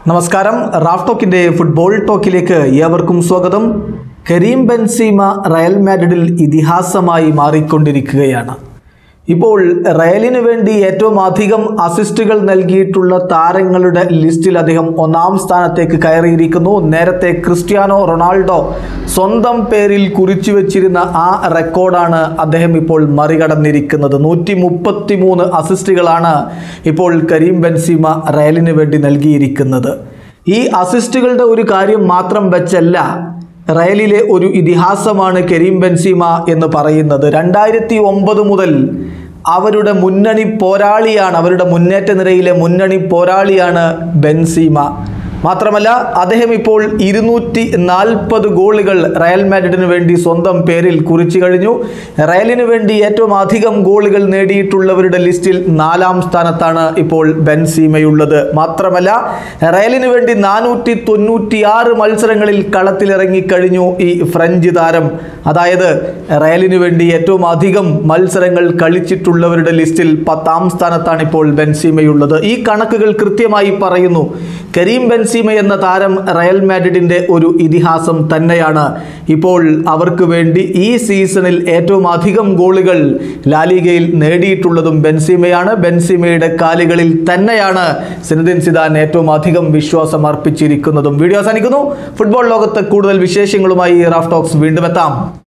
നമസ്കാരം Raf ടോക്കിന്റെ football ടോക്കിലേക്ക് ഏവർക്കും സ്വാഗതം കരീം ബെൻസീമ റയൽ മാഡ്രിഡിൽ ഇതിഹാസമായി മാറിക്കൊണ്ടിരിക്കുകയാണ് ഇപ്പോൾ റയലിന് വേണ്ടി ഏറ്റവും അധികം അസിസ്റ്റുകൾ നൽകിയിട്ടുള്ള താരങ്ങളുടെ ലിസ്റ്റിൽ അദ്ദേഹം ഒന്നാം സ്ഥാനത്തേക്ക് കയറിയിരിക്കുന്നു നേരത്തെ ക്രിസ്ത്യാനോ റൊണാൾഡോ സ്വന്തം പേരിൽ കുറിച്ചു വെച്ചിരുന്ന ആ റെക്കോർഡാണ് അദ്ദേഹം ഇപ്പോൾ മറികടന്നിരിക്കുന്നത് നൂറ്റി മുപ്പത്തി മൂന്ന് അസിസ്റ്റുകളാണ് ഇപ്പോൾ കരീം ബെൻസീമ റയലിന് വേണ്ടി നൽകിയിരിക്കുന്നത് ഈ അസിസ്റ്റുകളുടെ ഒരു കാര്യം മാത്രം വെച്ചല്ല റയലിലെ ഒരു ഇതിഹാസമാണ് കരീം ബെൻസീമ എന്ന് പറയുന്നത് രണ്ടായിരത്തി ഒമ്പത് മുതൽ അവരുടെ മുന്നണി പോരാളിയാണ് അവരുടെ മുന്നേറ്റ നിരയിലെ മുന്നണി പോരാളിയാണ് ബെൻസീമ മാത്രമല്ല അദ്ദേഹം ഇപ്പോൾ ഇരുന്നൂറ്റി നാൽപ്പത് ഗോളുകൾ റയൽ മാഡ്രിഡിന് വേണ്ടി സ്വന്തം പേരിൽ കുറിച്ചു കഴിഞ്ഞു റയലിന് വേണ്ടി ഏറ്റവും അധികം ഗോളുകൾ നേടിയിട്ടുള്ളവരുടെ ലിസ്റ്റിൽ നാലാം സ്ഥാനത്താണ് ഇപ്പോൾ ബെൻസീമയുള്ളത് മാത്രമല്ല റയലിന് വേണ്ടി നാനൂറ്റി തൊണ്ണൂറ്റിയാറ് മത്സരങ്ങളിൽ കളത്തിലിറങ്ങിക്കഴിഞ്ഞു ഈ ഫ്രഞ്ച് താരം അതായത് റയലിന് വേണ്ടി ഏറ്റവും അധികം മത്സരങ്ങൾ കളിച്ചിട്ടുള്ളവരുടെ ലിസ്റ്റിൽ പത്താം സ്ഥാനത്താണ് ഇപ്പോൾ ബെൻസീമയുള്ളത് ഈ കണക്കുകൾ കൃത്യമായി പറയുന്നു കരീം ബെൻസീമ എന്ന താരം റയൽ മാഡ്രിഡിന്റെ ഒരു ഇതിഹാസം തന്നെയാണ് ഇപ്പോൾ അവർക്ക് വേണ്ടി ഈ സീസണിൽ ഏറ്റവും അധികം ഗോളുകൾ ലാലിഗയിൽ നേടിയിട്ടുള്ളതും ബെൻസീമയാണ് ബെൻസീമയുടെ കാലുകളിൽ തന്നെയാണ് സിനദിൻ സിദാൻ ഏറ്റവും അധികം വിശ്വാസം അർപ്പിച്ചിരിക്കുന്നതും വീഡിയോ അവസാനിക്കുന്നു ഫുട്ബോൾ ലോകത്ത് കൂടുതൽ വിശേഷങ്ങളുമായി റാഫ് ടോക്സ് വീണ്ടും എത്താം